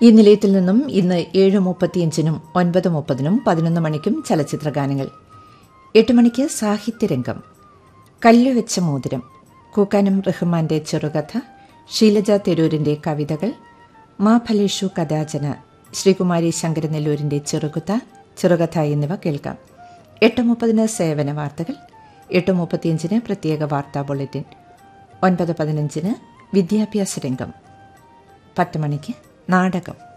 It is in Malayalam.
ഈ നിലയത്തിൽ നിന്നും ഇന്ന് ഏഴ് മുപ്പത്തിയഞ്ചിനും ഒൻപത് മുപ്പതിനും പതിനൊന്ന് മണിക്കും ചലച്ചിത്ര ഗാനങ്ങൾ എട്ട് മണിക്ക് സാഹിത്യരംഗം കല്ലുവെച്ച മോതിരം കൂക്കാനം റഹ്മാന്റെ ചെറുകഥ ഷീലജ തെരൂരിന്റെ കവിതകൾ മാ ഫലേഷു കഥാചന ശ്രീകുമാരി ശങ്കരനെല്ലൂരിന്റെ ചെറുകുത്ത ചെറുകഥ എന്നിവ കേൾക്കാം എട്ട് മുപ്പതിന് സേവന വാർത്തകൾ എട്ട് മുപ്പത്തിയഞ്ചിന് പ്രത്യേക വാർത്താ ബുള്ളറ്റിൻ ഒൻപത് പതിനഞ്ചിന് വിദ്യാഭ്യാസ രംഗം പത്ത് മണിക്ക് നാടകം